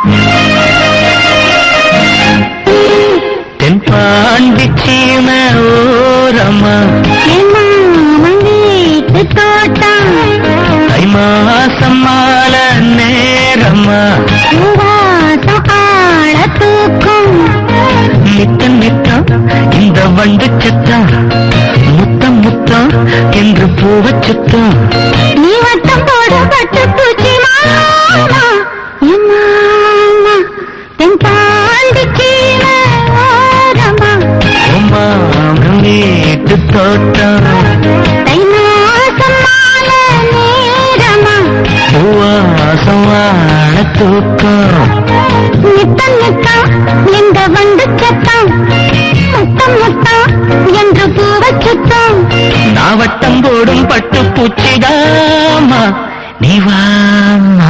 தென்பாண்டி சீன ஓரமா வீட்டு தோட்டம் தை மாசம் மால நேரமா சுவாசம் ஆழ தூக்கும் நித்தம் நித்தம் இந்த வண்டு சத்தம் முத்தம் முத்தம் என்று பூவ சுத்தம் நீ வட்டம் போட பட்டு பூச்சி மாமா என் மாமா தென் பாண்டி கீழ ஓரமா உமாமன் வீட்டு தோட்டம் தை மாசம் மால நேரமா பூவாசம் வாழ தூக்கம் நித்தம் நித்தம் எங்க வந்து சத்தம் முத்தம் முத்தம் என்று பூவ சுத்தம் நாவட்டம் போடும் பட்டு பூச்சிதாமா நீ வாமா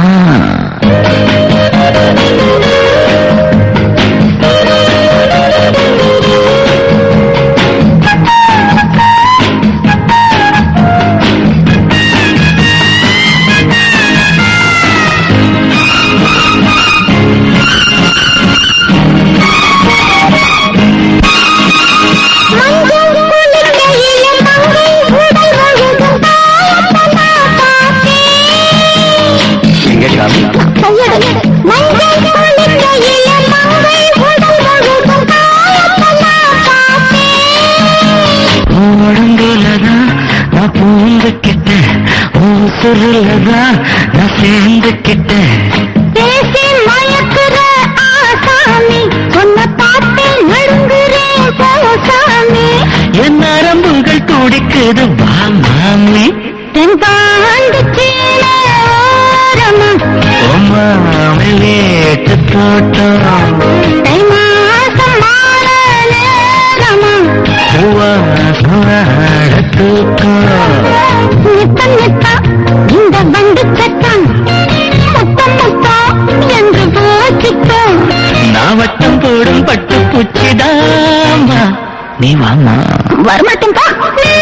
மஞ்சள் குளிக்கையிலே மங்கை உடல் முழுதும் தாயப்பனா பார்த்தேன். எங்க காமி கையெடு. மஞ்சள் குளிக்கையிலே மங்கை உடல் முழுதும் தாயப்பனா பார்த்தேன். உடம்புலதான் நான் பூந்துக்கிட்டேன் உசுருலதான் நான் சேர்ந்துக்கிட்டேன் பேசி மயக்குற ஆசாமி உன்னை பார்த்தே நடுங்குறேன் போசாமி என் நரம்புகள் துடிக்குது வா மாமி தென்பாண்டு கீழே ஓரமா உமாமி வீட்டு தோட்டம் தை மாசம் மாற நேரமா பூவாசம் வாழ தூக்கம் நித்தம் நித்தம் இந்த பண்டு சத்தம் முத்தம் முத்தம் என்று போச்சித்தோம் நாவட்டம் போடும் பட்டு பூச்சிதாமா நீ வாமா வரமாட்டேன் பா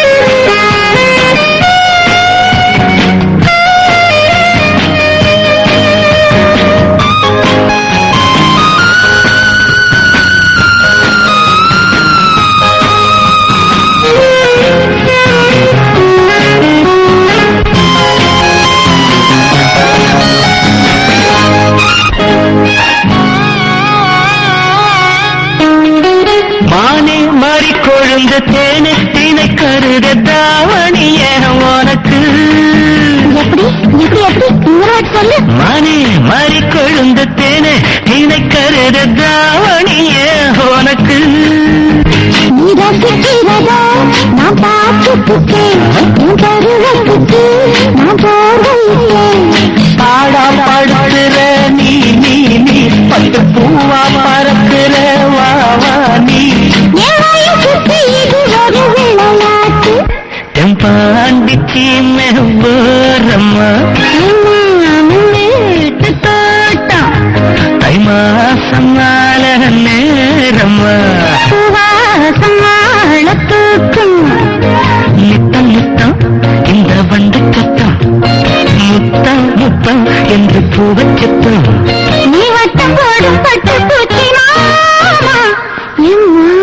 மானே மாறி கொழுந்த தேனு தீனை கருத தாவணிய உனக்கு எப்படி எப்படி எப்படி இன்னொரு சொல்லு மானே மாறி கொழுந்த தேனு தீனை கருத தாவணிய உனக்கு நீ ரசிக்கிறதோ நான் பார்த்துட்டேன் என் கருவத்துக்கு நான் போர்வையிட்டேன் பாடா பாடுற நீ நீ நீ பட்டு பூவா பறக்குற வா வா நீ என் வயசுக்கு இது ஒரு விளையாட்டு தெம்பாண்டி சீமை ஓரம்மா மாமன் வீட்டு தோட்டம் தை மாசம் நாள நேரம்மா சுவாசம் ஆழ தூக்கும் நித்தம் நித்தம் இந்த வண்டு சத்தம் முத்தம் முத்தம் என்று பூவச் சத்தம் நீ வட்டம் போடும் பட்டு பூச்சி மாமா என்